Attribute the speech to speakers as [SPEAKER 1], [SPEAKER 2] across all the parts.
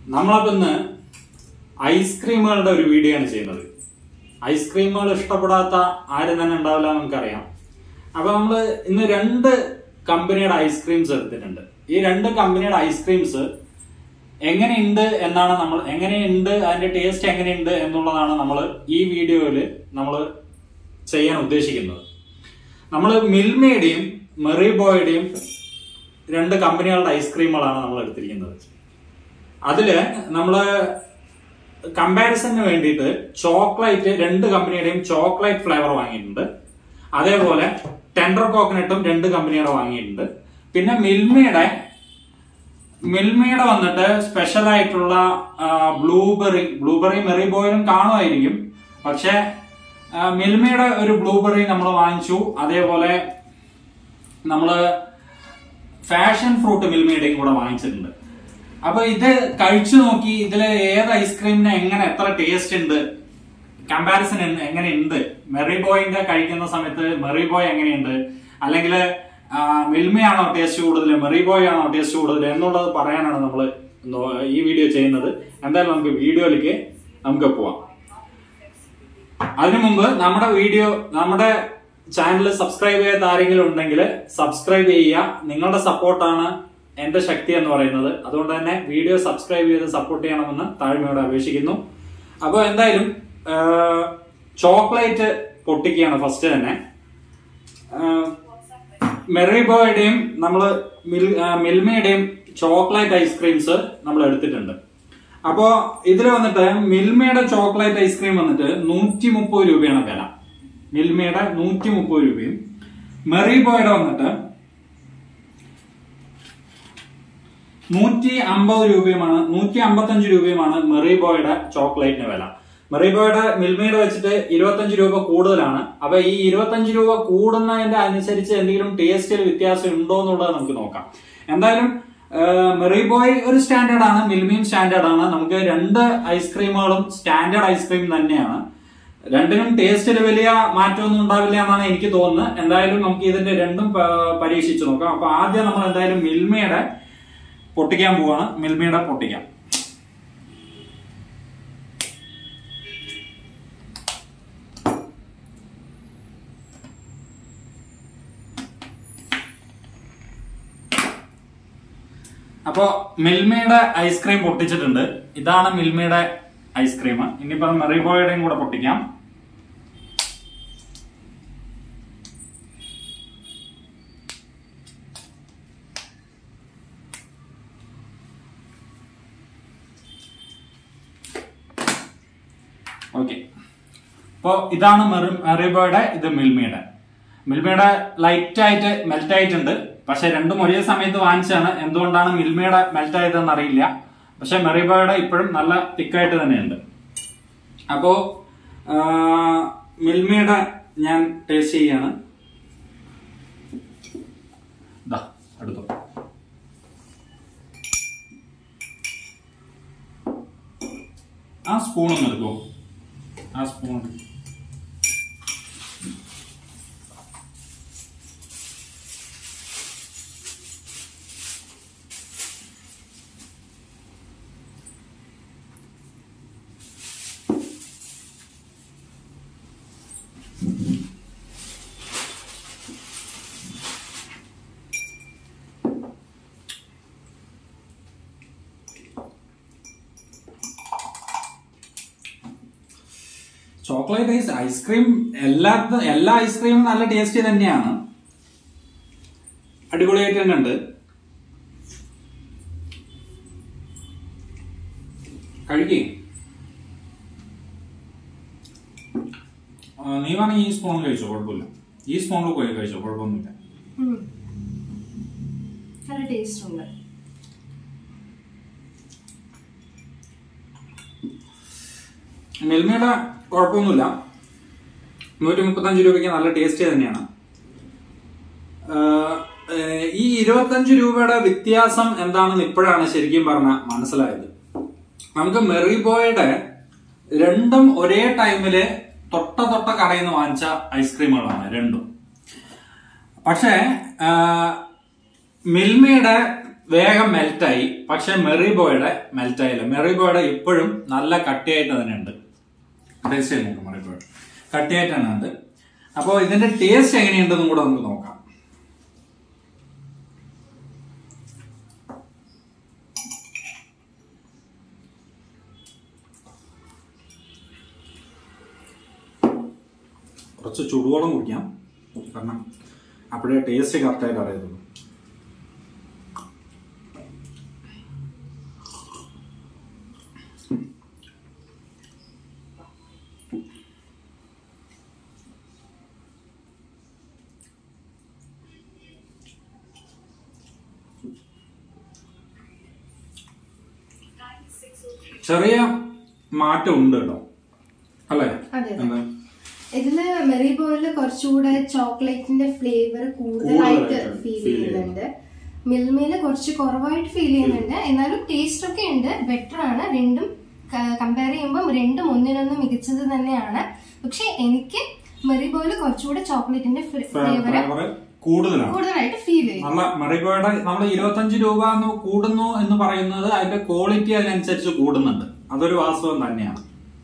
[SPEAKER 1] നമ്മളപ്പോ ഇന്ന് ഐസ്ക്രീമുകളുടെ ഒരു വീഡിയോ ആണ് ചെയ്യുന്നത് ഐസ്ക്രീമുകൾ ഇഷ്ടപ്പെടാത്ത ആരും തന്നെ ഉണ്ടാവില്ല എന്ന് നമുക്കറിയാം അപ്പൊ നമ്മൾ ഇന്ന് രണ്ട് കമ്പനിയുടെ ഐസ്ക്രീംസ് എടുത്തിട്ടുണ്ട് ഈ രണ്ട് കമ്പനിയുടെ ഐസ്ക്രീംസ് എങ്ങനെയുണ്ട് എന്നാണ് നമ്മൾ എങ്ങനെയുണ്ട് അതിന്റെ ടേസ്റ്റ് എങ്ങനെയുണ്ട് എന്നുള്ളതാണ് നമ്മൾ ഈ വീഡിയോയിൽ നമ്മൾ ചെയ്യാൻ ഉദ്ദേശിക്കുന്നത് നമ്മൾ മിൽമയുടെയും മെറിബോയുടെയും രണ്ട് കമ്പനികളുടെ ഐസ്ക്രീമുകളാണ് നമ്മൾ എടുത്തിരിക്കുന്നത് അതില് നമ്മള് കമ്പാരിസണിന് വേണ്ടിയിട്ട് ചോക്ലേറ്റ് രണ്ട് കമ്പനിയുടെയും ചോക്ലേറ്റ് ഫ്ലേവർ വാങ്ങിയിട്ടുണ്ട് അതേപോലെ ടെൻഡർ കോക്കനട്ടും രണ്ട് കമ്പനിയുടെ വാങ്ങിയിട്ടുണ്ട് പിന്നെ മിൽമയുടെ മിൽമയുടെ വന്നിട്ട് സ്പെഷ്യൽ ആയിട്ടുള്ള ബ്ലൂബെറി ബ്ലൂബെറി മെറിബോയിലും കാണുമായിരിക്കും പക്ഷെ ആ, മിൽമയുടെ ഒരു ബ്ലൂബെറി നമ്മൾ വാങ്ങിച്ചു അതേപോലെ നമ്മള് ഫാഷൻ ഫ്രൂട്ട് മിൽമയുടെയും കൂടെ വാങ്ങിച്ചിട്ടുണ്ട് അപ്പൊ ഇത് കഴിച്ചു നോക്കി ഇതില് ഏത് ഐസ്ക്രീമിന് എങ്ങനെ എത്ര ടേസ്റ്റ് ഉണ്ട് കമ്പാരിസൺ എങ്ങനെയുണ്ട് മെറി ബോയിന്റെ കഴിക്കുന്ന സമയത്ത് മെറി ബോയ് എങ്ങനെയുണ്ട് അല്ലെങ്കിൽ മിൽമയാണോ ടേസ്റ്റ് കൂടുതൽ മെറി ബോയ് ആണോ ടേസ്റ്റ് കൂടുതൽ എന്നുള്ളത് പറയാനാണ് നമ്മൾ ഈ വീഡിയോ ചെയ്യുന്നത് എന്തായാലും നമുക്ക് വീഡിയോയിലേക്ക് നമുക്ക് പോവാം അതിനു മുമ്പ് നമ്മുടെ വീഡിയോ നമ്മുടെ ചാനൽ സബ്സ്ക്രൈബ് ചെയ്യാത്ത ആരെങ്കിലും ഉണ്ടെങ്കിൽ സബ്സ്ക്രൈബ് ചെയ്യുക നിങ്ങളുടെ സപ്പോർട്ടാണ് എന്റെ ശക്തി എന്ന് പറയുന്നത് അതുകൊണ്ട് തന്നെ വീഡിയോ സബ്സ്ക്രൈബ് ചെയ്ത് സപ്പോർട്ട് ചെയ്യണമെന്ന് താഴ്മയോടെ അപേക്ഷിക്കുന്നു അപ്പോൾ എന്തായാലും ചോക്ലേറ്റ് പൊട്ടിക്കുകയാണ് ഫസ്റ്റ് തന്നെ മെറിബോയുടെയും നമ്മൾ മിൽമയുടെയും ചോക്ലേറ്റ് ഐസ്ക്രീംസ് നമ്മൾ എടുത്തിട്ടുണ്ട് അപ്പോ ഇതിൽ വന്നിട്ട് മിൽമയുടെ ചോക്ലേറ്റ് ഐസ്ക്രീം വന്നിട്ട് നൂറ്റി മുപ്പത് രൂപയാണ് വില മിൽമയുടെ നൂറ്റി മുപ്പത് രൂപയും മെറിബോയുടെ വന്നിട്ട് നൂറ്റി അമ്പത് രൂപയുമാണ് നൂറ്റി അമ്പത്തഞ്ച് രൂപയുമാണ് മെറിബോയുടെ ചോക്ലേറ്റിന് വില മെറിബോയുടെ മിൽമയുടെ വെച്ചിട്ട് ഇരുപത്തഞ്ച് രൂപ കൂടുതലാണ് അപ്പൊ ഈ ഇരുപത്തഞ്ച് രൂപ കൂടുന്നതിന്റെ അനുസരിച്ച് എന്തെങ്കിലും ടേസ്റ്റിൽ വ്യത്യാസം ഉണ്ടോ എന്നുള്ളത് നമുക്ക് നോക്കാം എന്തായാലും മെറിബോയ് ഒരു സ്റ്റാൻഡേർഡ് ആണ് മിൽമയും സ്റ്റാൻഡേർഡ് ആണ് നമുക്ക് രണ്ട് ഐസ്ക്രീമുകളും സ്റ്റാൻഡേർഡ് ഐസ്ക്രീം തന്നെയാണ് രണ്ടിനും ടേസ്റ്റിൽ വലിയ മാറ്റമൊന്നും ഉണ്ടാവില്ല എന്നാണ് എനിക്ക് തോന്നുന്നത് എന്തായാലും നമുക്ക് ഇതിന്റെ രണ്ടും പ- പരീക്ഷിച്ച് നോക്കാം അപ്പൊ ആദ്യം നമ്മൾ എന്തായാലും മിൽമയുടെ പൊട്ടിക്കാൻ പോവാണ് മിൽമയുടെ പൊട്ടിക്കാം അപ്പോ മിൽമയുടെ ഐസ്ക്രീം പൊട്ടിച്ചിട്ടുണ്ട് ഇതാണ് മിൽമയുടെ ഐസ്ക്രീം ഇനിയിപ്പോ മെറിബോയുടെയും കൂടെ പൊട്ടിക്കാം ഓക്കെ അപ്പോ ഇതാണ് മെറി- മെറിബോയുടെ ഇത് മിൽമയുടെ മിൽമയുടെ ലൈറ്റ് ആയിട്ട് മെൽറ്റ് ആയിട്ടുണ്ട് പക്ഷെ രണ്ടും ഒരേ സമയത്ത് വാങ്ങിച്ചാണ് എന്തുകൊണ്ടാണ് മിൽമയുടെ മെൽറ്റ് ആയതെന്ന് അറിയില്ല പക്ഷെ മെറിബോയുടെ ഇപ്പോഴും നല്ല തിക്കായിട്ട് തന്നെയുണ്ട് അപ്പോ ആ, മിൽമയുടെ ഞാൻ ടേസ്റ്റ് ചെയ്യാണ് ദാ, എടുത്തോ ആ സ്പൂൺ ഒന്ന് എടുക്കോ ആ സ്പൂൺ ചോക്ലേറ്റ് ഐസ് ഐസ്ക്രീം എല്ലാ എല്ലാ ഐസ്ക്രീമും നല്ല ടേസ്റ്റി തന്നെയാണ് അടിപൊളിയായിട്ട് തന്നെ ഉണ്ട് കഴിക്കേ നീ വേണമെങ്കിൽ ഈ സ്പൂൺ കഴിച്ചോ കുഴപ്പമില്ല ഈ സ്പൂണിൽ പോയി കഴിച്ചോ കുഴപ്പമൊന്നുമില്ല
[SPEAKER 2] ഉം. നല്ല ടേസ്റ്റ് ഉണ്ട്
[SPEAKER 1] മിൽമയുടെ കുഴപ്പമൊന്നുമില്ല നൂറ്റി മുപ്പത്തഞ്ച് രൂപയ്ക്ക് നല്ല ടേസ്റ്റ് തന്നെയാണ് ആഹ് ഏഹ് ഈ ഇരുപത്തഞ്ച് രൂപയുടെ വ്യത്യാസം എന്താണെന്ന് ഇപ്പോഴാണ് ശരിക്കും പറഞ്ഞ മനസ്സിലായത് നമുക്ക് മെറിബോയുടെ രണ്ടും ഒരേ ടൈമില് തൊട്ട തൊട്ട കടയിൽ നിന്ന് വാങ്ങിച്ച ഐസ്ക്രീമുകളാണ് രണ്ടും പക്ഷേ ആഹ് മിൽമയുടെ വേഗം മെൽറ്റായി പക്ഷെ മെറിബോയുടെ മെൽറ്റായില്ല മെറിബോയുടെ ഇപ്പോഴും നല്ല കട്ടിയായിട്ട് തന്നെ ഉണ്ട് ടേസ്റ്റ് ചെയ്ത് നോക്കാം മെറിബോയുടെ കട്ടിയായിട്ടാണ് ഉണ്ട് അപ്പോൾ ഇതിന്റെ ടേസ്റ്റ് എങ്ങനെയുണ്ടെന്നും കൂടെ നമുക്ക് നോക്കാം കുറച്ച് ചുടുവെള്ളം കുടിക്കാം കാരണം അപ്പോഴേ ടേസ്റ്റ് കറക്റ്റായിട്ട് അറിയത്തുള്ളൂ ചെറിയ മാറ്റം ഉണ്ട് കേട്ടോ അല്ലേ
[SPEAKER 2] അതെ, അതെ.
[SPEAKER 1] എന്താ?
[SPEAKER 2] ഇതില് മെറിബോയില് കുറച്ചുകൂടെ ചോക്ലേറ്റിന്റെ ഫ്ലേവർ കൂടുതലായിട്ട്
[SPEAKER 1] കൂടുതലായിട്ട്
[SPEAKER 2] ഫീൽ
[SPEAKER 1] feel
[SPEAKER 2] ചെയ്യുന്നുണ്ട് മിൽമയില് കുറച്ച് കുറവായിട്ട് ഫീൽ ചെയ്യുന്നുണ്ട് എന്നാലും ടേസ്റ്റ് ഒക്കെ ഉണ്ട് ബെറ്റർ ആണ് രണ്ടും കമ്പയർ ചെയ്യുമ്പോൾ രണ്ടും ഒന്നിനൊന്ന് മികച്ചത് തന്നെയാണ് പക്ഷെ എനിക്ക് മെറിബോയില് കുറച്ചുകൂടെ ചോക്ലേറ്റിന്റെ ഫ്ലേവർ
[SPEAKER 1] ഫ്ലേവർ കൂടുതലാണ്
[SPEAKER 2] കൂടുതലായിട്ട് ഫീൽ ചെയ്യും
[SPEAKER 1] നല്ല മെറിബോയുടെ നമ്മൾ ഇരുപത്തഞ്ച് രൂപ എന്ന് കൂടുന്നു എന്ന് പറയുന്നത് അതിന്റെ ക്വാളിറ്റി അതിനനുസരിച്ച് കൂടുന്നുണ്ട് അതൊരു വാസ്തവം തന്നെയാണ്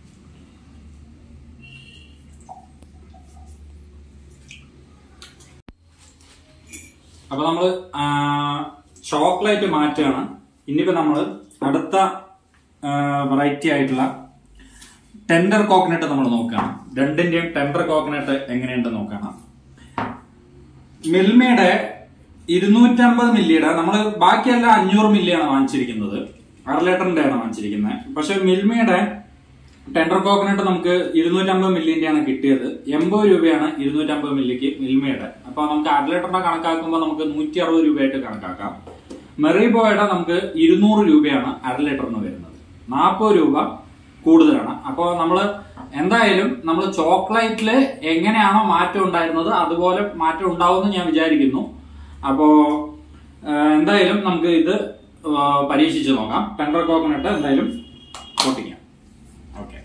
[SPEAKER 1] അപ്പൊ നമ്മള് ചോക്ലേറ്റ് മാറ്റുകയാണ് ഇനിയിപ്പോ നമ്മള് അടുത്ത വെറൈറ്റി ആയിട്ടുള്ള ടെൻഡർ കോക്കനട്ട് നമ്മൾ നോക്കുകയാണ് രണ്ടിന്റെയും ടെൻഡർ കോക്കനട്ട് എങ്ങനെയുണ്ടെന്ന് നോക്കുകയാണ് മിൽമയുടെ ഇരുന്നൂറ്റമ്പത് മില്ലിയുടെ നമ്മൾ ബാക്കിയെല്ലാം അഞ്ഞൂറ് മില്ലിയാണ് വാങ്ങിച്ചിരിക്കുന്നത് അര ലിറ്ററിന്റെ ആണ് വാങ്ങിച്ചിരിക്കുന്നത് പക്ഷെ മിൽമയുടെ ടെൻഡർ കോക്കനട്ട് നമുക്ക് ഇരുന്നൂറ്റമ്പത് മില്ലിന്റെയാണ് കിട്ടിയത് എൺപത് രൂപയാണ് ഇരുന്നൂറ്റമ്പത് മില്ലിക്ക് മിൽമയുടെ അപ്പൊ നമുക്ക് അര ലിറ്ററിന്റെ കണക്കാക്കുമ്പോൾ നമുക്ക് നൂറ്റി അറുപത് രൂപയായിട്ട് കണക്കാക്കാം മെറിബോയുടെ നമുക്ക് ഇരുന്നൂറ് രൂപയാണ് അര ലിറ്ററിന് വരുന്നത് നാൽപ്പത് രൂപ കൂടുതലാണ് അപ്പോൾ നമ്മൾ എന്തായാലും നമ്മൾ ചോക്ലേറ്റില് എങ്ങനെയാണോ മാറ്റം ഉണ്ടായിരുന്നത് അതുപോലെ മാറ്റം ഉണ്ടാവുമെന്ന് ഞാൻ വിചാരിക്കുന്നു അപ്പോ ആ, എന്തായാലും നമുക്ക് ഇത് ആ, പരീക്ഷിച്ച് നോക്കാം ടെൻഡർ കോക്കനട്ട് എന്തായാലും പൊട്ടിക്കാം ഓക്കെ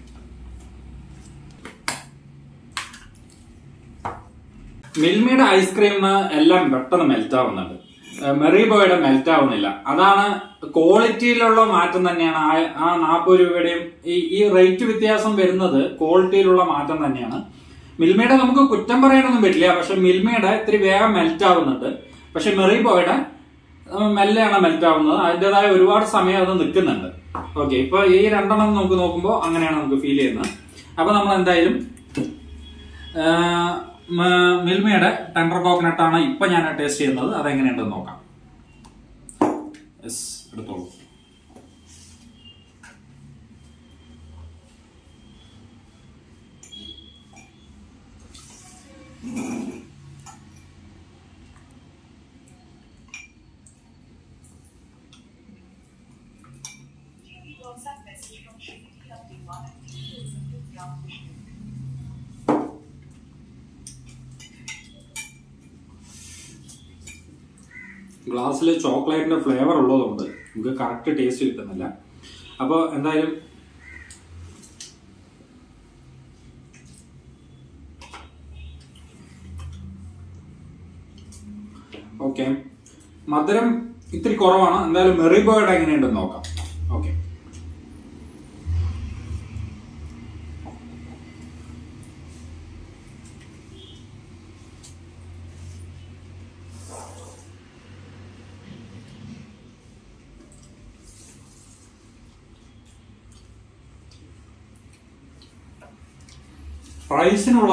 [SPEAKER 1] മിൽമയുടെ ഐസ്ക്രീം എല്ലാം പെട്ടെന്ന് മെൽറ്റ് ആവുന്നുണ്ട് മെറിബോയുടെ മെൽറ്റ് ആവുന്നില്ല അതാണ് ക്വാളിറ്റിയിലുള്ള മാറ്റം തന്നെയാണ് ആ- ആ നാൽപ്പത് രൂപയുടെയും ഈ ഈ റേറ്റ് വ്യത്യാസം വരുന്നത് ക്വാളിറ്റിയിലുള്ള മാറ്റം തന്നെയാണ് മിൽമയുടെ നമുക്ക് കുറ്റം പറയാനൊന്നും പറ്റില്ല പക്ഷെ മിൽമയുടെ ഇത്തിരി വേഗം മെൽറ്റ് ആവുന്നുണ്ട് പക്ഷെ മെറിബോയുടെ ഉം, മെല്ലെയാണ് മെൽറ്റ് ആവുന്നത് അതിൻ്റെതായ ഒരുപാട് സമയം അത് നിൽക്കുന്നുണ്ട് ഓക്കെ ഇപ്പൊ ഈ രണ്ടെണ്ണം നമുക്ക് നോക്കുമ്പോൾ അങ്ങനെയാണ് നമുക്ക് ഫീൽ ചെയ്യുന്നത് അപ്പൊ നമ്മൾ എന്തായാലും ആഹ് മ- മിൽമയുടെ ടെൻഡർ കോക്കനട്ട് ആണ് ഇപ്പൊ ഞാൻ ടേസ്റ്റ് ചെയ്യുന്നത് അതെങ്ങനെയുണ്ടെന്ന് നോക്കാം യെസ് എടുത്തോളൂ ഗ്ലാസ്സിൽ ചോക്ലേറ്റിന്റെ ഫ്ലേവർ ഉള്ളതുകൊണ്ട് നമുക്ക് കറക്റ്റ് ടേസ്റ്റ് കിട്ടുന്നില്ല അപ്പോൾ എന്തായാലും ഓക്കെ മധുരം ഇത്തിരി കുറവാണ് എന്തായാലും മെറിബോയുടെ എങ്ങനെയുണ്ടെന്ന് നോക്കാം ഓക്കെ പ്രൈസിനുള്ള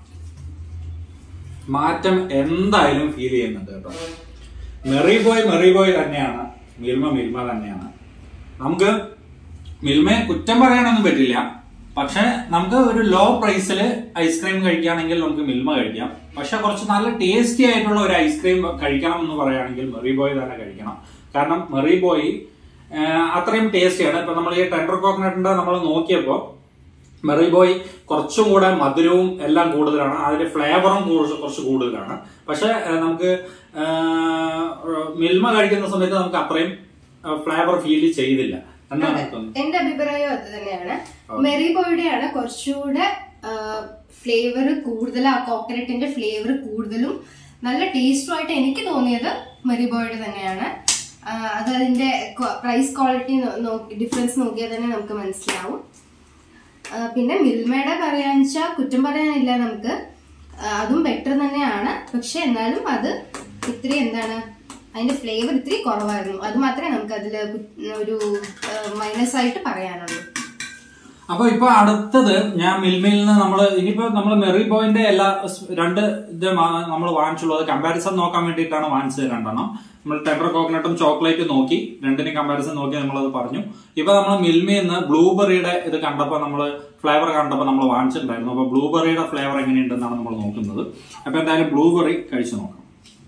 [SPEAKER 1] മാറ്റം എന്തായാലും ഫീൽ ചെയ്യുന്നുണ്ട് കേട്ടോ മെറി ബോയ് മെറി ബോയ് തന്നെയാണ് മിൽമ മിൽമ തന്നെയാണ് നമുക്ക് മിൽമയെ കുറ്റം പറയാനൊന്നും പറ്റില്ല പക്ഷെ നമുക്ക് ഒരു ലോ പ്രൈസിൽ ഐസ്ക്രീം കഴിക്കുകയാണെങ്കിൽ നമുക്ക് മിൽമ കഴിക്കാം പക്ഷെ കുറച്ച് നല്ല ടേസ്റ്റി ആയിട്ടുള്ള ഒരു ഐസ്ക്രീം കഴിക്കണം എന്ന് പറയുകയാണെങ്കിൽ മെറി ബോയ് തന്നെ കഴിക്കണം കാരണം മെറി ബോയ് അത്രയും ടേസ്റ്റിയാണ് ഇപ്പൊ നമ്മൾ ഈ ടെൻഡർ കോക്കനട്ടിന്റെ നമ്മൾ നോക്കിയപ്പോൾ മെറി ബോയ് കുറച്ചും കൂടെ മധുരവും എല്ലാം കൂടുതലാണ് അതിന്റെ ഫ്ലേവറും കുറച്ച് കുറച്ച് കൂടുതലാണ് പക്ഷെ ഏഹ്, നമുക്ക് ഏഹ്, മിൽമ കഴിക്കുന്ന സമയത്ത് നമുക്ക് അത്രയും ഫ്ലേവർ ഫീൽ ചെയ്തില്ല എന്താണ് തോന്നുന്നത്
[SPEAKER 2] എന്റെ അഭിപ്രായം അത് തന്നെയാണ് മെറിബോയുടെയാണ് കുറച്ചുകൂടെ ഫ്ലേവർ കൂടുതൽ ആ കോക്കനട്ടിന്റെ ഫ്ലേവർ കൂടുതലും നല്ല ടേസ്റ്റുമായിട്ട് എനിക്ക് തോന്നിയത് മെറിബോയുടെ തന്നെയാണ് ആ, അത് അതിന്റെ പ്രൈസ് ക്വാളിറ്റി ഡിഫറൻസ് നോക്കിയാൽ തന്നെ നമുക്ക് മനസ്സിലാവും ആ, പിന്നെ മിൽമയുടെ പറയാന്ന് വെച്ചാൽ കുറ്റം പറയാനില്ല നമുക്ക് ആ, അതും ബെറ്റർ തന്നെയാണ് പക്ഷെ എന്നാലും അത് ഇത്തിരി എന്താണ് അതിന്റെ ഫ്ലേവർ ഇത്തിരി കുറവായിരുന്നു അത് മാത്രമേ നമുക്ക് അതിൽ ഒരു മൈനസ് ആയിട്ട് പറയാനുള്ളൂ
[SPEAKER 1] അപ്പൊ ഇപ്പൊ അടുത്തത് ഞാൻ മിൽമയിൽ നിന്ന് നമ്മൾ ഇനിയിപ്പോ നമ്മൾ മെറി ബോയിന്റെ എല്ലാ സ് രണ്ട് ഇത് നമ്മൾ വാങ്ങിച്ചുള്ളത് കമ്പാരിസൺ നോക്കാൻ വേണ്ടിയിട്ടാണ് വാങ്ങിച്ചത് രണ്ടെണ്ണം നമ്മൾ ടെൻഡർ കോക്കനട്ടും ചോക്ലേറ്റും നോക്കി രണ്ടിനും കമ്പാരിസൺ നോക്കി നമ്മളത് പറഞ്ഞു ഇപ്പൊ നമ്മൾ മിൽമയിൽ നിന്ന് ബ്ലൂബെറിയുടെ ഇത് കണ്ടപ്പോൾ നമ്മൾ ഫ്ലേവർ കണ്ടപ്പോൾ നമ്മൾ വാങ്ങിച്ചിട്ടുണ്ടായിരുന്നു അപ്പൊ ബ്ലൂബെറിയുടെ ഫ്ലേവർ എങ്ങനെയുണ്ടെന്നാണ് നമ്മൾ നോക്കുന്നത് അപ്പൊ എന്തായാലും ബ്ലൂബെറി കഴിച്ചു നോക്കാം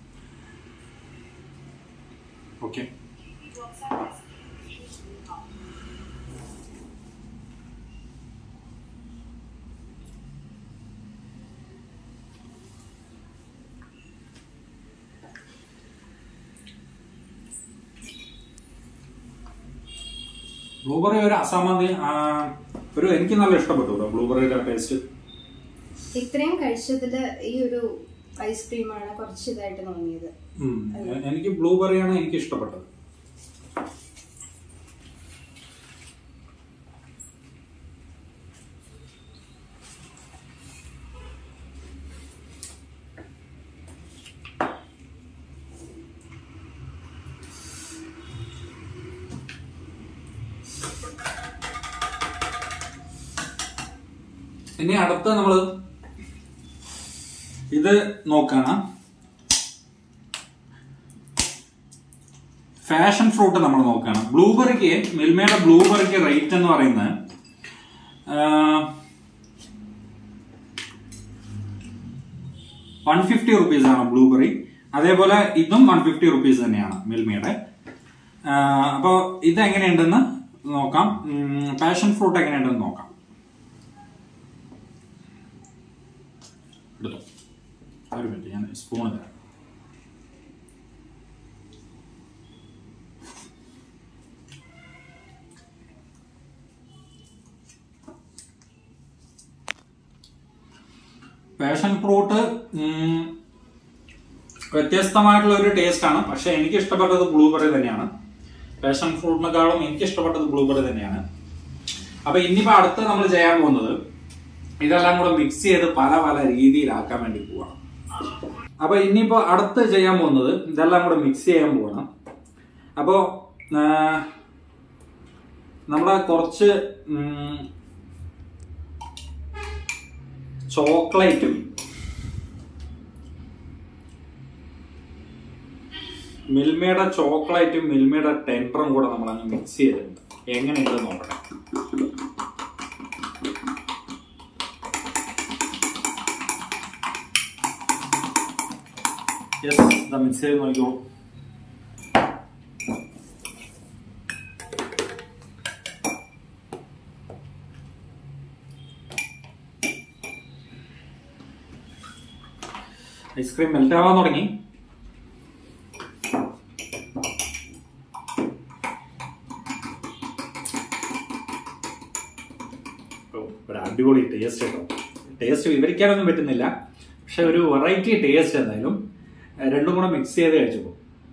[SPEAKER 1] ഓക്കെ ബ്ലൂബെറി ഒരു അസാമാന്യ ആ, ഒരു എനിക്ക് നല്ല ഇഷ്ടപ്പെട്ടു കേട്ടോ ബ്ലൂബെറിയുടെ ടേസ്റ്റ്
[SPEAKER 2] ഇത്രയും കഴിച്ചതില് ഈ ഒരു ഐസ്ക്രീമാണ് കുറച്ച് ഇതായിട്ട് തോന്നിയത്
[SPEAKER 1] ഉം. എനിക്ക് ബ്ലൂബെറിയാണ് എനിക്ക് ഇഷ്ടപ്പെട്ടത് ഇനി അടുത്ത നമ്മള് ഇത് നോക്കണം ഫാഷൻ ഫ്രൂട്ട് നമ്മൾ നോക്കുകയാണ് ബ്ലൂബെറിക്ക് മിൽമയുടെ ബ്ലൂബെറിക്ക് റേറ്റ് എന്ന് പറയുന്നത് വൺ ഫിഫ്റ്റി റുപ്പീസ് ആണ് ബ്ലൂബെറി അതേപോലെ ഇതും വൺ ഫിഫ്റ്റി റുപ്പീസ് തന്നെയാണ് മിൽമയുടെ അപ്പോൾ ഇത് എങ്ങനെയുണ്ടെന്ന് നോക്കാം പാഷൻ ഫ്രൂട്ട് എങ്ങനെയുണ്ടെന്ന് നോക്കാം എടുത്തോ ഒരു മിനിറ്റ് ഞാൻ സ്പൂൺ തരാം പാഷൻ ഫ്രൂട്ട് ഉം, വ്യത്യസ്തമായിട്ടുള്ള ഒരു ടേസ്റ്റ് ആണ് പക്ഷെ എനിക്ക് ഇഷ്ടപ്പെട്ടത് ബ്ലൂബെറി തന്നെയാണ് പാഷൻ ഫ്രൂട്ടിനെക്കാളും എനിക്ക് ഇഷ്ടപ്പെട്ടത് ബ്ലൂബെറി തന്നെയാണ് അപ്പൊ ഇനിയിപ്പോ അടുത്ത് നമ്മൾ ചെയ്യാൻ പോകുന്നത് ഇതെല്ലാം കൂടെ മിക്സ് ചെയ്ത് പല പല രീതിയിലാക്കാൻ വേണ്ടി പോവാണ് അപ്പൊ ഇനിയിപ്പോ അടുത്ത് ചെയ്യാൻ പോകുന്നത് ഇതെല്ലാം കൂടെ മിക്സ് ചെയ്യാൻ പോവാണ് അപ്പോ ആ, നമ്മുടെ കുറച്ച് ഉം, ചോക്ലേറ്റും മിൽമയുടെ ചോക്ലേറ്റും മിൽമയുടെ ടെൻഡറും കൂടെ നമ്മൾ അങ്ങ് മിക്സ് ചെയ്തിട്ടുണ്ട് എങ്ങനെയുണ്ട് നോക്കട്ടെ യെസ് ഇതാ മിക്സ് ചെയ്ത് നോക്കിക്കോളൂ ഐസ്ക്രീം മെൽറ്റ് ആവാൻ തുടങ്ങി ഓ, ഒരു അടിപൊളി ടേസ്റ്റ് കേട്ടോ ടേസ്റ്റ് വിവരിക്കാനൊന്നും പറ്റുന്നില്ല പക്ഷെ ഒരു വെറൈറ്റി ടേസ്റ്റ് എന്തായാലും ഏഹ് രണ്ടും കൂടെ മിക്സ് ചെയ്ത് കഴിച്ചപ്പോ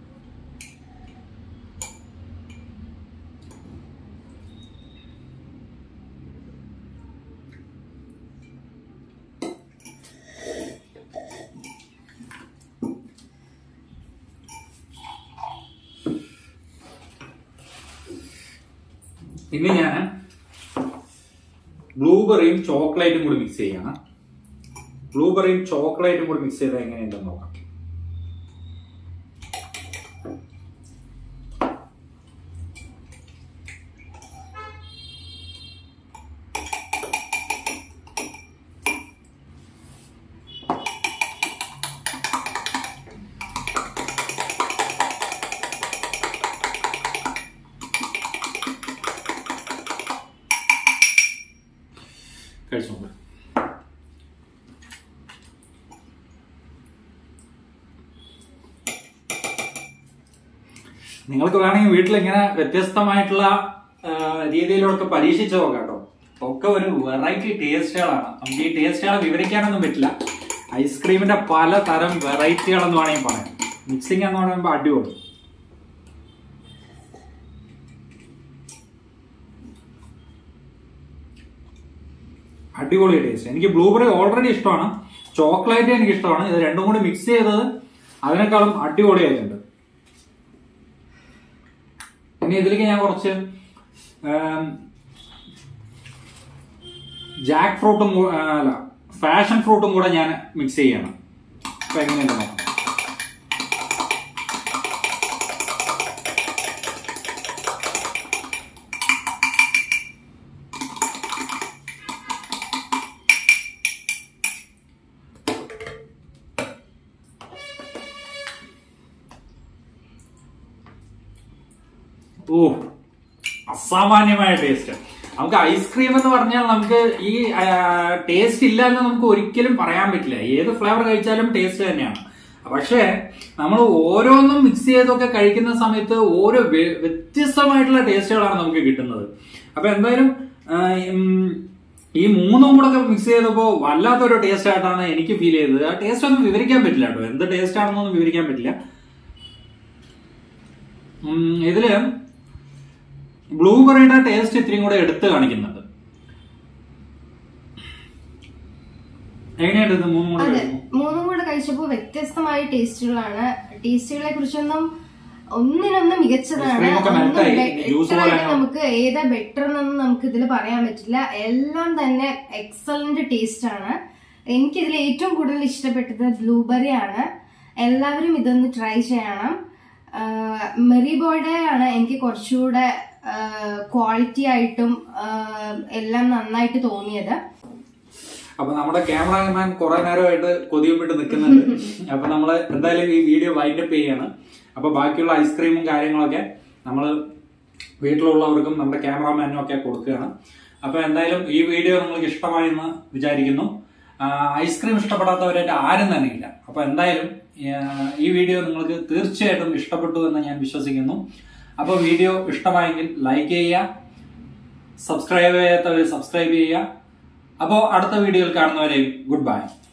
[SPEAKER 1] ഇനി ഞാൻ ബ്ലൂബെറിയും ചോക്ലേറ്റും കൂടി മിക്സ് ചെയ്യാണ് ബ്ലൂബെറിയും ചോക്ലേറ്റും കൂടി മിക്സ് ചെയ്താൽ എങ്ങനെയുണ്ടെന്ന് നോക്കാം കഴിച്ചു നോക്കാം നിങ്ങൾക്ക് വേണമെങ്കിൽ വീട്ടിൽ ഇങ്ങനെ വ്യത്യസ്തമായിട്ടുള്ള ആ, രീതിയിലൊക്കെ പരീക്ഷിച്ച് നോക്കാം കേട്ടോ ഒക്കെ ഒരു വെറൈറ്റി ടേസ്റ്റുകളാണ് നമുക്ക് ഈ ടേസ്റ്റുകൾ വിവരിക്കാനൊന്നും പറ്റില്ല ഐസ്ക്രീമിന്റെ പല തരം വെറൈറ്റികളെന്ന് വേണമെങ്കിൽ പറയാം മിക്സിംഗ് എന്ന് പറയുമ്പോൾ അടിപൊളി അടിപൊളി ടേസ്റ്റ് എനിക്ക് ബ്ലൂബെറി ഓൾറെഡി ഇഷ്ടമാണ് ചോക്ലേറ്റ് എനിക്ക് ഇഷ്ടമാണ് ഇത് രണ്ടും കൂടി മിക്സ് ചെയ്തത് അതിനേക്കാളും അടിപൊളിയായിട്ടുണ്ട് ഇനി ഇതിലേക്ക് ഞാൻ കുറച്ച് ജാക്ക് ഫ്രൂട്ടും കൂ- ആ, അല്ല ഫാഷൻ ഫ്രൂട്ടും കൂടെ ഞാൻ മിക്സ് ചെയ്യണം അപ്പൊ എങ്ങനെയുണ്ട് നോക്കാം ഓ അസാമാന്യമായ ടേസ്റ്റ് നമുക്ക് ഐസ്ക്രീം എന്ന് പറഞ്ഞാൽ നമുക്ക് ഈ ടേസ്റ്റ് ഇല്ല എന്ന് നമുക്ക് ഒരിക്കലും പറയാൻ പറ്റില്ല ഏത് ഫ്ലേവർ കഴിച്ചാലും ടേസ്റ്റ് തന്നെയാണ് പക്ഷേ നമ്മൾ ഓരോന്നും മിക്സ് ചെയ്തൊക്കെ കഴിക്കുന്ന സമയത്ത് ഓരോ വ്യ- വ്യത്യസ്തമായിട്ടുള്ള ടേസ്റ്റുകളാണ് നമുക്ക് കിട്ടുന്നത് അപ്പൊ എന്തായാലും ആ, ഉം, ഈ മൂന്നും കൂടെ ഒക്കെ മിക്സ് ചെയ്തപ്പോൾ വല്ലാത്തൊരു ടേസ്റ്റ് ആയിട്ടാണ് എനിക്ക് ഫീൽ ചെയ്തത് ആ ടേസ്റ്റ് ഒന്നും വിവരിക്കാൻ പറ്റില്ല കേട്ടോ എന്ത് ടേസ്റ്റ് ആണെന്നൊന്നും വിവരിക്കാൻ പറ്റില്ല ഉം, ഇതില് ബ്ലൂബെറിയുടെ ടേസ്റ്റ് ഇത്രയും കൂടെ എടുത്ത് കാണിക്കുന്നുണ്ട് എങ്ങനെയുണ്ട് ഇത് മൂന്നും കൂടെ
[SPEAKER 2] അതെ
[SPEAKER 1] കഴിക്കുമ്പോൾ?
[SPEAKER 2] മൂന്നും കൂടെ കഴിച്ചപ്പോൾ വ്യത്യസ്തമായ ടേസ്റ്റുകളാണ് ടേസ്റ്റുകളെ കുറിച്ചൊന്നും ഒന്നിനൊന്ന് മികച്ചതാണ്
[SPEAKER 1] Ice-cream ഒക്കെ
[SPEAKER 2] ഒന്നും
[SPEAKER 1] melt ആയി,
[SPEAKER 2] ബെ-
[SPEAKER 1] juice
[SPEAKER 2] better ആയിട്ട്
[SPEAKER 1] പോലെ
[SPEAKER 2] നമുക്ക് ഏതാ ബെറ്റർ എന്നൊന്നും നമുക്ക് ഇതിൽ പറയാൻ പറ്റില്ല എല്ലാം തന്നെ എക്സലന്റ് ടേസ്റ്റ് ആണ് എനിക്ക് ഇതിൽ ഏറ്റവും കൂടുതൽ ഇഷ്ടപ്പെട്ടത് ബ്ലൂബെറി ആണ് എല്ലാവരും ഇതൊന്ന് ട്രൈ ചെയ്യണം മെറിബോയുടെ ആണ് എനിക്ക് കുറച്ചുകൂടെ ക്വാളിറ്റി ആയിട്ടും ആഹ് എല്ലാം നന്നായിട്ട് തോന്നിയത്
[SPEAKER 1] അപ്പൊ നമ്മുടെ ക്യാമറാമാൻ കുറെ നേരമായിട്ട് കൊതിയുമിട്ട് നിൽക്കുന്നുണ്ട് അപ്പൊ നമ്മള് എന്തായാലും ഈ വീഡിയോ വൈൻഡപ്പ് ചെയ്യാണ് അപ്പൊ ബാക്കിയുള്ള ഐസ്ക്രീമും കാര്യങ്ങളൊക്കെ നമ്മൾ വീട്ടിലുള്ളവർക്കും നമ്മുടെ ക്യാമറാമാനും ഒക്കെ കൊടുക്കുകയാണ് അപ്പൊ എന്തായാലും ഈ വീഡിയോ നിങ്ങൾക്ക് ഇഷ്ടമായി എന്ന് വിചാരിക്കുന്നു ആ, ഐസ്ക്രീം ഇഷ്ടപ്പെടാത്തവരായിട്ട് ആരും തന്നെ ഇല്ല അപ്പൊ എന്തായാലും ആ, ഈ വീഡിയോ നിങ്ങൾക്ക് തീർച്ചയായിട്ടും ഇഷ്ടപ്പെട്ടു എന്ന് ഞാൻ വിശ്വസിക്കുന്നു അപ്പോൾ വീഡിയോ ഇഷ്ടമായെങ്കിൽ ലൈക്ക് ചെയ്യുക സബ്സ്ക്രൈബ് ചെയ്യാത്തവർ സബ്സ്ക്രൈബ് ചെയ്യുക അപ്പോൾ അടുത്ത വീഡിയോയിൽ കാണുന്നവരെയും ഗുഡ് ബൈ